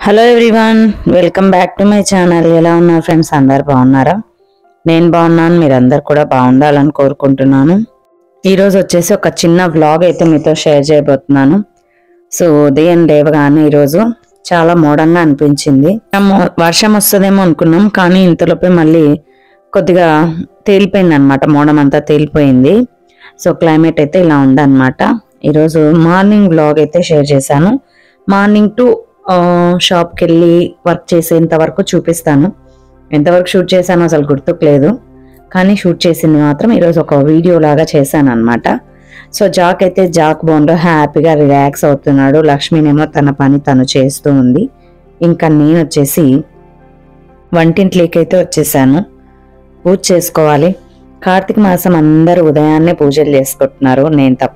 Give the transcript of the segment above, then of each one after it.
hello everyone welcome back to my channel ఎలా ఉన్నారు friends అందరు బాగున్నారా నేను బాగున్నాను మీరందరు కూడా బాగుండాలని కోరుకుంటున్నాను ఈరోజు వచ్చేసి ఒక చిన్న వ్లాగ్ అయితే మీతో షేర్ చేయబోతున్నాను సో ఉదయం లేవగానే ఈరోజు చాలా మోడంగా అనిపించింది మో- వర్షం వస్తుందేమో అనుకున్నాం కానీ ఇంతలోపే మళ్ళీ కొద్దిగా తేలిపోయింది అనమాట మోడం అంతా తేలిపోయింది సో క్లైమేట్ అయితే ఇలా ఉందన్నమాట ఈరోజు మార్నింగ్ వ్లాగ్ అయితే షేర్ చేశాను మార్నింగ్ టు షాప్కి వెళ్ళి వర్క్ చేసేంత వరకు చూపిస్తాను ఎంతవరకు షూట్ చేశానో అసలు గుర్తుకు లేదు కానీ షూట్ చేసింది మాత్రం ఈరోజు ఒక వీడియో లాగా చేశాను అనమాట సో జాక్ అయితే జాక్ బోన్లో హ్యాపీగా రిలాక్స్ అవుతున్నాడు లక్ష్మీనేమో తన పని తను చేస్తూ ఉంది ఇంకా నేను వచ్చేసి వంటింట్లోకి అయితే వచ్చేసాను పూజ చేసుకోవాలి కార్తీక మాసం అందరూ ఉదయాన్నే పూజలు చేసుకుంటున్నారు నేను తప్ప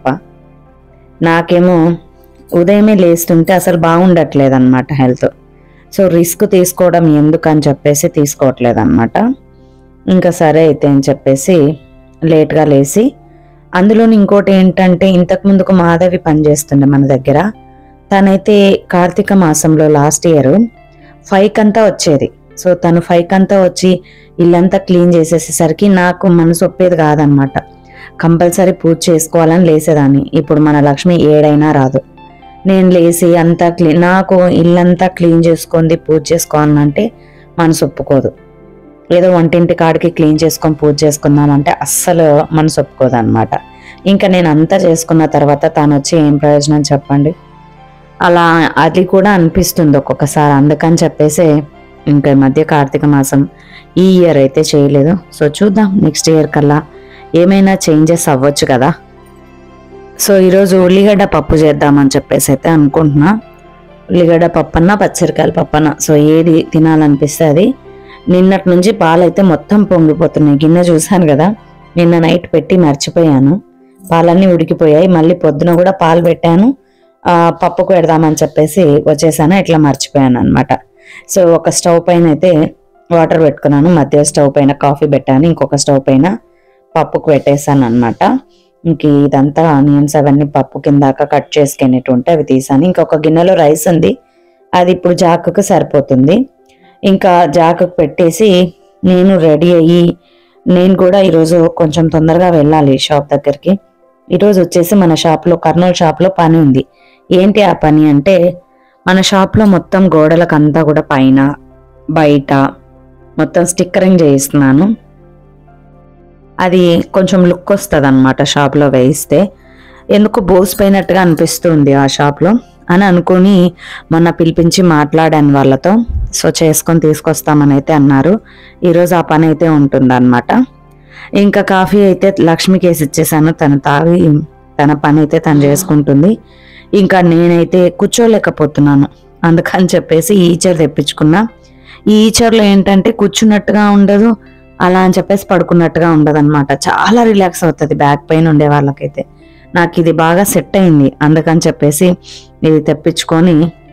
నాకేమో ఉదయమే లేస్తుంటే అసలు బాగుండట్లేదు అనమాట హెల్త్ సో రిస్క్ తీసుకోవడం ఎందుకు అని చెప్పేసి తీసుకోవట్లేదు అనమాట ఇంకా సరే అయితే అని చెప్పేసి లేట్గా లేచి అందులోని ఇంకోటి ఏంటంటే ఇంతకు ముందుకు మాధవి పనిచేస్తుండే మన దగ్గర తనైతే కార్తీక మాసంలో లాస్ట్ ఇయర్ ఫైవ్ కంతా వచ్చేది సో తను ఫైవ్ కంతా వచ్చి ఇల్లంతా క్లీన్ చేసేసేసరికి నాకు మనసు ఒప్పేది కాదనమాట కంపల్సరీ పూజ చేసుకోవాలని లేసేదాన్ని ఇప్పుడు మన లక్ష్మి ఏడైనా రాదు నేను లేచి అంతా క్లీన్ నాకు ఇల్లంతా క్లీన్ చేసుకుంది పూజ చేసుకోవాలంటే మనసు ఒప్పుకోదు ఏదో వంటింటి కాడికి క్లీన్ చేసుకొని పూజ చేసుకుందామంటే అస్సలు మనసు ఒప్పుకోదు అనమాట ఇంకా నేను అంతా చేసుకున్న తర్వాత తాను వచ్చి ఏం ప్రయోజనం చెప్పండి అలా అది కూడా అనిపిస్తుంది ఒక్కొక్కసారి అందుకని చెప్పేసి ఇంకా ఈ మధ్య కార్తీక మాసం ఈ ఇయర్ అయితే చేయలేదు సో చూద్దాం నెక్స్ట్ ఇయర్ కల్లా ఏమైనా చేంజెస్ అవ్వచ్చు కదా సో ఈరోజు ఉల్లిగడ్డ పప్పు చేద్దామని చెప్పేసి అయితే అనుకుంటున్నా ఉల్లిగడ్డ పప్పన్న పచ్చరికాయల పప్పన్న సో ఏది తినాలనిపిస్తే అది నిన్నటి నుంచి పాలు అయితే మొత్తం పొంగిపోతున్నాయి గిన్నె చూశాను కదా నిన్న నైట్ పెట్టి మర్చిపోయాను పాలన్నీ ఉడికిపోయాయి మళ్ళీ పొద్దున కూడా పాలు పెట్టాను ఆ, పప్పుకు పెడదామని చెప్పేసి వచ్చేసాను ఇట్లా మర్చిపోయాను అనమాట సో ఒక స్టవ్ పైన అయితే వాటర్ పెట్టుకున్నాను మధ్య స్టవ్ పైన కాఫీ పెట్టాను ఇంకొక స్టవ్ పైన పప్పుకు పెట్టేశాను అనమాట ఇంక ఇదంతా ఆనియన్స్ అవన్నీ పప్పు కిందాక కట్ చేసుకునేట్టు ఉంటే అవి తీసాను ఇంకొక గిన్నెలో రైస్ ఉంది అది ఇప్పుడు జాకుకు సరిపోతుంది ఇంకా జాకుకు పెట్టేసి నేను రెడీ అయ్యి నేను కూడా ఈరోజు కొంచెం తొందరగా వెళ్ళాలి షాప్ దగ్గరికి ఈరోజు వచ్చేసి మన షాప్లో కర్నూలు షాప్లో పని ఉంది ఏంటి ఆ పని అంటే మన షాప్లో మొత్తం గోడలకంతా కూడా పైన బయట మొత్తం స్టిక్కరింగ్ చేయిస్తున్నాను అది కొంచెం లుక్ వస్తుంది అనమాట షాప్లో వేయిస్తే ఎందుకు బోసిపోయినట్టుగా అనిపిస్తుంది ఆ షాప్లో అని అనుకుని మొన్న పిలిపించి మాట్లాడాను వాళ్ళతో సో చేసుకొని తీసుకొస్తామని అయితే అన్నారు ఈరోజు ఆ పని అయితే ఉంటుందన్నమాట ఇంకా కాఫీ అయితే లక్ష్మికి వేసి ఇచ్చేసాను తను తాగి తన పని అయితే తను చేసుకుంటుంది ఇంకా నేనైతే కూర్చోలేకపోతున్నాను అందుకని చెప్పేసి ఈచర్ తెప్పించుకున్నా ఈ ఈచర్లో ఏంటంటే కూర్చున్నట్టుగా ఉండదు అలా అని చెప్పేసి పడుకున్నట్టుగా ఉండదు అనమాట చాలా రిలాక్స్ అవుతుంది బ్యాక్ పెయిన్ ఉండే వాళ్ళకైతే నాకు ఇది బాగా సెట్ అయింది అందుకని చెప్పేసి ఇది తెప్పించుకొని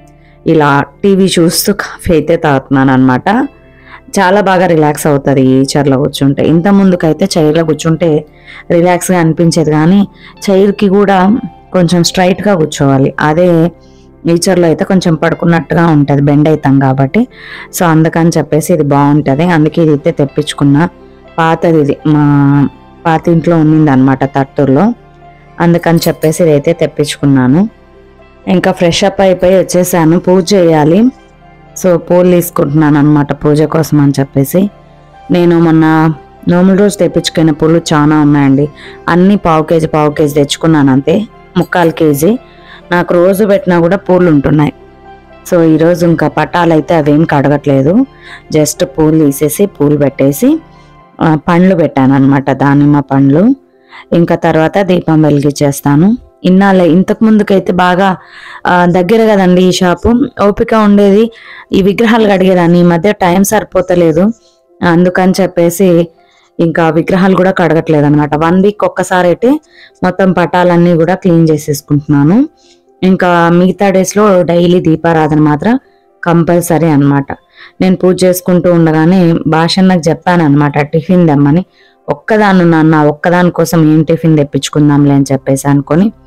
ఇలా టీవీ చూస్తూ కాఫీ అయితే తాగుతున్నాను అనమాట చాలా బాగా రిలాక్స్ అవుతుంది ఈ చైర్లో కూర్చుంటే ఇంత ముందుకైతే చైర్లో కూర్చుంటే రిలాక్స్గా అనిపించేది కానీ చైర్కి కూడా కొంచెం స్ట్రైట్గా కూర్చోవాలి అదే నేచర్లో అయితే కొంచెం పడుకున్నట్టుగా ఉంటుంది బెండ్ అవుతాం కాబట్టి సో అందుకని చెప్పేసి ఇది బాగుంటుంది అందుకే ఇది అయితే తెప్పించుకున్నా పాతది ఇది మా పాత ఇంట్లో ఉన్నింది అనమాట తట్టూరులో అందుకని చెప్పేసి ఇదైతే తెప్పించుకున్నాను ఇంకా ఫ్రెష్ అప్ అయిపోయి వచ్చేసాను పూజ చేయాలి సో పూలు తీసుకుంటున్నాను అనమాట పూజ కోసం అని చెప్పేసి నేను మొన్న నోముల రోజు తెప్పించుకున్న పూలు చాలా ఉన్నాయండి అన్ని పావు కేజీ పావు కేజీ తెచ్చుకున్నాను అంతే ముక్కాలు కేజీ నాకు రోజు పెట్టినా కూడా పూలు ఉంటున్నాయి సో ఈరోజు ఇంకా పటాలు అయితే అవేం కడగట్లేదు జస్ట్ పూలు తీసేసి పూలు పెట్టేసి ఆ, పండ్లు పెట్టాను అనమాట దానిమ్మ పండ్లు ఇంకా తర్వాత దీపం వెలిగించేస్తాను ఇన్నాళ్ళ ఇంతకు ముందుకైతే బాగా ఆ, దగ్గర కదండి ఈ షాపు ఓపిక ఉండేది ఈ విగ్రహాలు కడిగేదాన్ని ఈ మధ్య టైం సరిపోతలేదు అందుకని చెప్పేసి ఇంకా విగ్రహాలు కూడా కడగట్లేదు అనమాట వన్ వీక్ ఒక్కసారి అయితే మొత్తం పటాలన్నీ కూడా క్లీన్ చేసేసుకుంటున్నాను ఇంకా మిగతా డేస్లో డైలీ దీపారాధన మాత్రం కంపల్సరీ అన్నమాట నేను పూజ చేసుకుంటూ ఉండగానే భాష నాకు చెప్పాను అనమాట టిఫిన్ తెమ్మని ఒక్కదాన్ని నాన్న ఒక్కదాని కోసం ఏం టిఫిన్ తెప్పించుకుందాంలే అని చెప్పేసి అనుకొని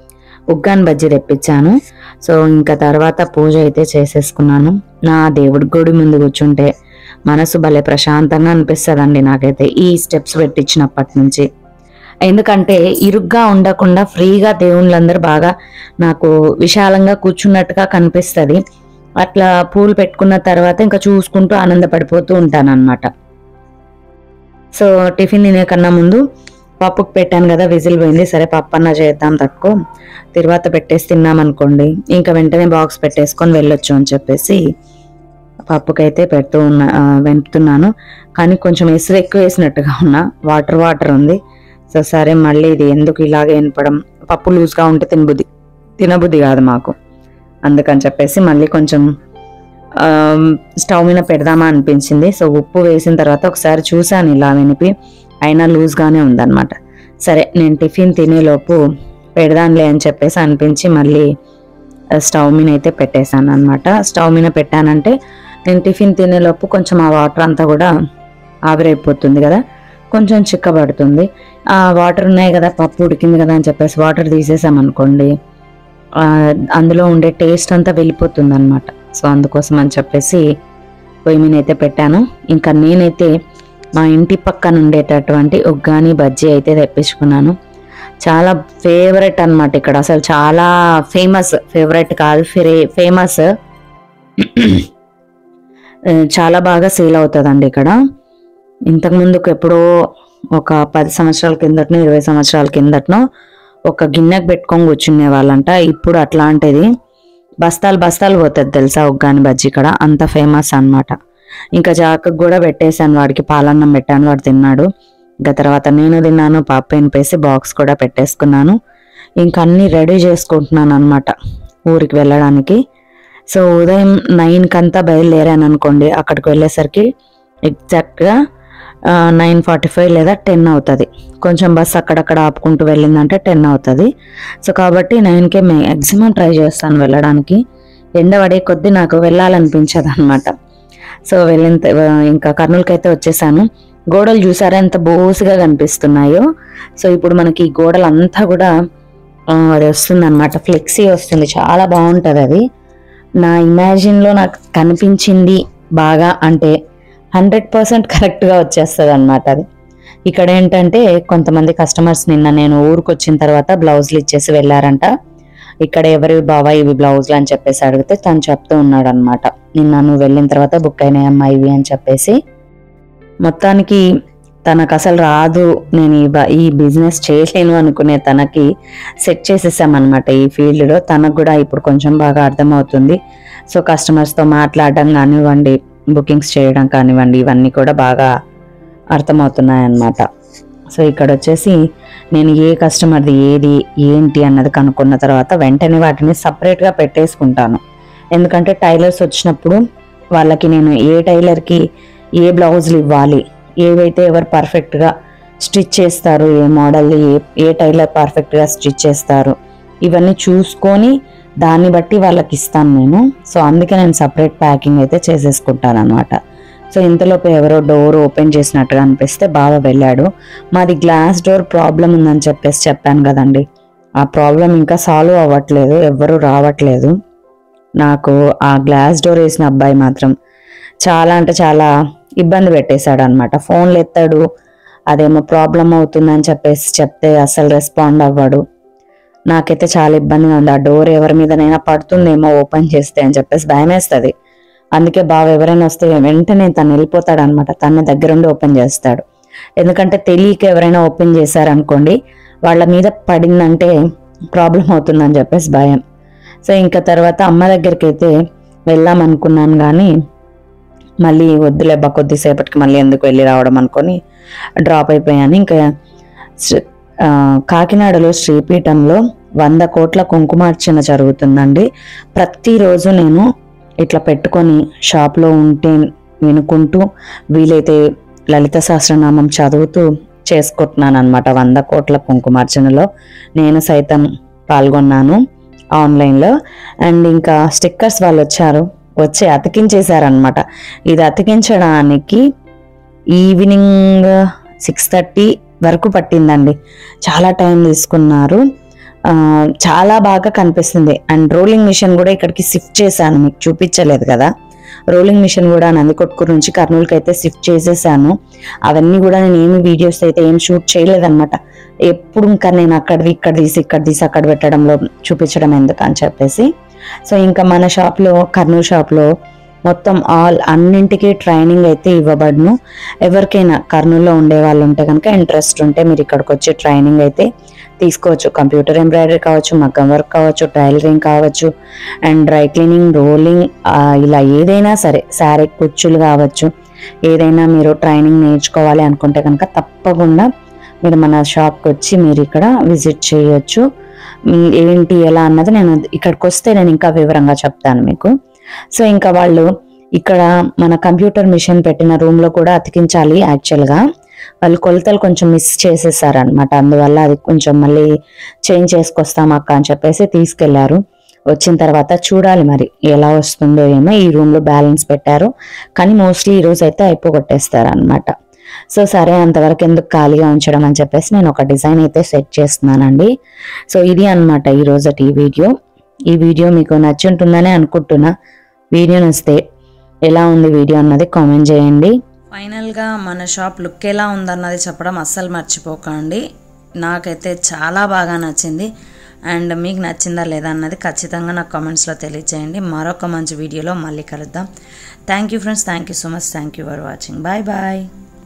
ఉగ్గాన్ బజ్జీ తెప్పించాను సో ఇంకా తర్వాత పూజ అయితే చేసేసుకున్నాను నా దేవుడి గుడి ముందు కూర్చుంటే మనసు భలే ప్రశాంతంగా అనిపిస్తుందండి నాకైతే ఈ స్టెప్స్ పెట్టించినప్పటి నుంచి ఎందుకంటే ఇరుగ్గా ఉండకుండా ఫ్రీగా దేవుళ్ళందరూ బాగా నాకు విశాలంగా కూర్చున్నట్టుగా కనిపిస్తుంది అట్లా పూలు పెట్టుకున్న తర్వాత ఇంకా చూసుకుంటూ ఆనందపడిపోతూ ఉంటాను అనమాట సో టిఫిన్ తినే కన్నా ముందు పప్పుకు పెట్టాను కదా విజిల్ పోయింది సరే పప్పు అన్న చేద్దాం తక్కువ తర్వాత పెట్టేసి తిన్నాం అనుకోండి ఇంకా వెంటనే బాక్స్ పెట్టేసుకొని వెళ్ళొచ్చు అని చెప్పేసి పప్పుకైతే పెడుతూ ఉన్నా ఆ, వెంపుతున్నాను కానీ కొంచెం ఎసురు ఎక్కువ వేసినట్టుగా ఉన్నా వాటర్ వాటర్ ఉంది సో సరే మళ్ళీ ఇది ఎందుకు ఇలాగే వినపడం పప్పు లూజ్గా ఉంటే తినబుద్ధి తినబుద్ధి కాదు మాకు అందుకని చెప్పేసి మళ్ళీ కొంచెం ఆ, స్టవ్ మీద పెడదామా అనిపించింది సో ఉప్పు వేసిన తర్వాత ఒకసారి చూశాను ఇలా వినిపి అయినా లూజ్గానే ఉందన్నమాట సరే నేను టిఫిన్ తినేలోపు పెడదాంలే అని చెప్పేసి అనిపించి మళ్ళీ ఆ, స్టవ్ మీద అయితే పెట్టేశాను అనమాట స్టవ్ మీద పెట్టానంటే నేను టిఫిన్ తినేలోపు కొంచెం ఆ వాటర్ అంతా కూడా ఆవిరైపోతుంది కదా కొంచెం చిక్కబడుతుంది ఆ వాటర్ ఉన్నాయి కదా పప్పు ఉడికింది కదా అని చెప్పేసి వాటర్ తీసేసామనుకోండి ఆ, అందులో ఉండే టేస్ట్ అంతా వెళ్ళిపోతుంది అనమాట సో అందుకోసం అని చెప్పేసి పొయ్యి మీద అయితే పెట్టాను ఇంకా నేనైతే మా ఇంటి పక్కన ఉండేటటువంటి ఉగ్గాని బజ్జీ అయితే తెప్పించుకున్నాను చాలా ఫేవరెట్ అన్నమాట ఇక్కడ అసలు చాలా ఫేమస్ ఫేవరెట్ కాదు ఫేమస్ చాలా బాగా సేల్ అవుతుందండి ఇక్కడ ఇంతకు ముందుకు ఎప్పుడో ఒక పది సంవత్సరాల కిందటనో ఇరవై సంవత్సరాల కిందటనో ఒక గిన్నెకు పెట్టుకొని కూర్చునే వాళ్ళంట ఇప్పుడు అట్లాంటిది బస్తాలు బస్తాలు పోతుంది తెలుసా ఉగ్గాని బజ్జీ ఇక్కడ అంత ఫేమస్ అన్నమాట ఇంకా జాకకు కూడా పెట్టేశాను వాడికి పాలన్నం పెట్టాను వాడు తిన్నాడు ఇంకా తర్వాత నేను తిన్నాను పాప ఎనిపేసి బాక్స్ కూడా పెట్టేసుకున్నాను ఇంకా అన్ని రెడీ చేసుకుంటున్నాను అనమాట ఊరికి వెళ్ళడానికి సో ఉదయం నైన్కి అంతా బయలుదేరాను అనుకోండి అక్కడికి వెళ్ళేసరికి ఎగ్జాక్ట్గా నైన్ ఫార్టీ ఫైవ్ లేదా టెన్ అవుతుంది కొంచెం బస్ అక్కడక్కడ ఆపుకుంటూ వెళ్ళిందంటే టెన్ అవుతుంది సో కాబట్టి నైన్కే మ్యాక్సిమం ట్రై చేస్తాను వెళ్ళడానికి ఎండ పడే కొద్దీ నాకు వెళ్ళాలనిపించదు అనమాట సో వెళ్ళిన త- ఇంకా కర్నూలుకి అయితే వచ్చేసాను గోడలు చూసారా ఎంత బోసుగా కనిపిస్తున్నాయో సో ఇప్పుడు మనకి ఈ గోడలు అంతా కూడా ఆ, అది వస్తుంది అనమాట ఫ్లెక్సీ వస్తుంది చాలా బాగుంటుంది అది నా ఇమాజిన్లో నాకు కనిపించింది బాగా అంటే హండ్రెడ్ పర్సెంట్ కరెక్ట్గా వచ్చేస్తుంది అనమాట అది ఇక్కడ ఏంటంటే కొంతమంది కస్టమర్స్ నిన్న నేను ఊరికి వచ్చిన తర్వాత బ్లౌజులు ఇచ్చేసి వెళ్ళారంట ఇక్కడ ఎవరి బావా ఇవి బ్లౌజులు అని చెప్పేసి అడిగితే తను చెప్తూ ఉన్నాడు అనమాట నిన్న నువ్వు వెళ్ళిన తర్వాత బుక్ అయినాయి అమ్మా ఇవి అని చెప్పేసి మొత్తానికి తనకు అసలు రాదు నేను ఈ బ- ఈ బిజినెస్ చేయలేను అనుకునే తనకి సెట్ చేసేసామన్నమాట ఈ ఫీల్డ్లో తనకు కూడా ఇప్పుడు కొంచెం బాగా అర్థమవుతుంది సో కస్టమర్స్తో మాట్లాడడం కానివ్వండి బుకింగ్స్ చేయడం కానివ్వండి ఇవన్నీ కూడా బాగా అర్థమవుతున్నాయి అన్నమాట సో ఇక్కడ వచ్చేసి నేను ఏ కస్టమర్ది ఏది ఏంటి అన్నది కనుక్కున్న తర్వాత వెంటనే వాటిని సపరేట్గా పెట్టేసుకుంటాను ఎందుకంటే టైలర్స్ వచ్చినప్పుడు వాళ్ళకి నేను ఏ టైలర్కి ఏ బ్లౌజులు ఇవ్వాలి ఏవైతే ఎవరు పర్ఫెక్ట్గా స్టిచ్ చేస్తారు ఏ మోడల్ ఏ ఏ టైలర్ పర్ఫెక్ట్గా స్టిచ్ చేస్తారు ఇవన్నీ చూసుకొని దాన్ని బట్టి వాళ్ళకి ఇస్తాను నేను సో అందుకే నేను సపరేట్ ప్యాకింగ్ అయితే చేసేసుకుంటాను అనమాట సో ఇంతలోపు ఎవరో డోర్ ఓపెన్ చేసినట్టుగా అనిపిస్తే బాగా వెళ్ళాడు మాది గ్లాస్ డోర్ ప్రాబ్లం ఉందని చెప్పేసి చెప్పాను కదండి ఆ ప్రాబ్లం ఇంకా సాల్వ్ అవ్వట్లేదు ఎవ్వరూ రావట్లేదు నాకు ఆ గ్లాస్ డోర్ వేసిన అబ్బాయి మాత్రం చాలా అంటే చాలా ఇబ్బంది పెట్టేశాడు అనమాట ఫోన్లు ఎత్తాడు అదేమో ప్రాబ్లం అవుతుందని చెప్పేసి చెప్తే అసలు రెస్పాండ్ అవ్వడు నాకైతే చాలా ఇబ్బందిగా ఉంది ఆ డోర్ ఎవరి మీదనైనా పడుతుందేమో ఓపెన్ చేస్తే అని చెప్పేసి భయం వేస్తుంది అందుకే బావ ఎవరైనా వస్తే వెంటనే తను వెళ్ళిపోతాడు అనమాట తన దగ్గరుండి ఓపెన్ చేస్తాడు ఎందుకంటే తెలియక ఎవరైనా ఓపెన్ చేశారనుకోండి వాళ్ళ మీద పడిందంటే ప్రాబ్లం అవుతుందని చెప్పేసి భయం సో ఇంకా తర్వాత అమ్మ దగ్గరికి అయితే వెళ్దాం అనుకున్నాను కానీ మళ్ళీ వద్దులేబ్బా కొద్దిసేపటికి మళ్ళీ ఎందుకు వెళ్ళి రావడం అనుకొని డ్రాప్ అయిపోయాను ఇంకా శ్రీ- ఆ, కాకినాడలో శ్రీపీఠంలో వంద కోట్ల కుంకుమార్చన జరుగుతుందండి ప్రతిరోజు నేను ఇట్లా పెట్టుకొని షాప్లో ఉంటే వినుకుంటూ వీలైతే లలిత సహస్రనామం చదువుతూ చేసుకుంటున్నాను అనమాట వంద కోట్ల కుంకుమార్చనలో నేను సైతం పాల్గొన్నాను ఆన్లైన్లో అండ్ ఇంకా స్టిక్కర్స్ వాళ్ళు వచ్చారు వచ్చి అతికించేశారనమాట ఇది అతికించడానికి ఈవినింగ్ సిక్స్ థర్టీ వరకు పట్టిందండి చాలా టైం తీసుకున్నారు ఆ, చాలా బాగా కనిపిస్తుంది అండ్ రోలింగ్ మిషన్ కూడా ఇక్కడికి షిఫ్ట్ చేశాను మీకు చూపించలేదు కదా రోలింగ్ మిషన్ కూడా నందికొట్కూరు నుంచి కర్నూలుకి అయితే షిఫ్ట్ చేసేసాను అవన్నీ కూడా నేను ఏమి వీడియోస్ అయితే ఏం షూట్ చేయలేదన్నమాట ఎప్పుడు ఇంకా నేను అక్కడిది ఇక్కడ తీసి ఇక్కడ తీసి అక్కడ పెట్టడంలో చూపించడం ఎందుకు అని చెప్పేసి సో ఇంకా మన షాప్లో కర్నూలు షాప్లో మొత్తం ఆల్ అన్నింటికి ట్రైనింగ్ అయితే ఇవ్వబడును ఎవరికైనా కర్నూలులో ఉండే వాళ్ళు ఉంటే కనుక ఇంట్రెస్ట్ ఉంటే మీరు ఇక్కడికి వచ్చి ట్రైనింగ్ అయితే తీసుకోవచ్చు కంప్యూటర్ ఎంబ్రాయిడరీ కావచ్చు మగ్గం వర్క్ కావచ్చు టైలరింగ్ కావచ్చు అండ్ డ్రై క్లీనింగ్ రోలింగ్ ఇలా ఏదైనా సరే శారీ కుచ్చులు కావచ్చు ఏదైనా మీరు ట్రైనింగ్ నేర్చుకోవాలి అనుకుంటే కనుక తప్పకుండా మీరు మన షాప్కి వచ్చి మీరు ఇక్కడ విజిట్ చేయొచ్చు ఉమ్, ఏంటి ఎలా అన్నది నేను ఇక్కడికి వస్తే నేను ఇంకా వివరంగా చెప్తాను మీకు సో ఇంకా వాళ్ళు ఇక్కడ మన కంప్యూటర్ మిషన్ పెట్టిన రూమ్ లో కూడా అతికించాలి యాక్చువల్ గా వాళ్ళు కొలతలు కొంచెం మిస్ చేసేసారనమాట అందువల్ల అది కొంచెం మళ్ళీ చేంజ్ చేసుకొస్తాం అక్క అని చెప్పేసి తీసుకెళ్లారు వచ్చిన తర్వాత చూడాలి మరి ఎలా వస్తుందో ఏమో ఈ రూమ్ లో బ్యాలెన్స్ పెట్టారు కానీ మోస్ట్లీ ఈ రోజు అయితే అయిపోగొట్టేస్తారు అనమాట సో సరే అంతవరకు ఎందుకు ఖాళీగా ఉంచడం అని చెప్పేసి నేను ఒక డిజైన్ అయితే సెట్ చేస్తున్నానండి సో ఇది అన్నమాట ఈ రోజటి ఈ వీడియో ఈ వీడియో మీకు నచ్చి ఉంటుందని అనుకుంటున్నా వీడియో నచ్చితే ఎలా ఉంది వీడియో అన్నది కామెంట్ చేయండి ఫైనల్గా మన షాప్ లుక్ ఎలా ఉందన్నది చెప్పడం అస్సలు మర్చిపోకండి నాకైతే చాలా బాగా నచ్చింది అండ్ మీకు నచ్చిందా లేదా అన్నది ఖచ్చితంగా నాకు కామెంట్స్లో తెలియజేయండి మరొక మంచి వీడియోలో మళ్ళీ కలుద్దాం thank you friends thank you so much thank you for watching bye bye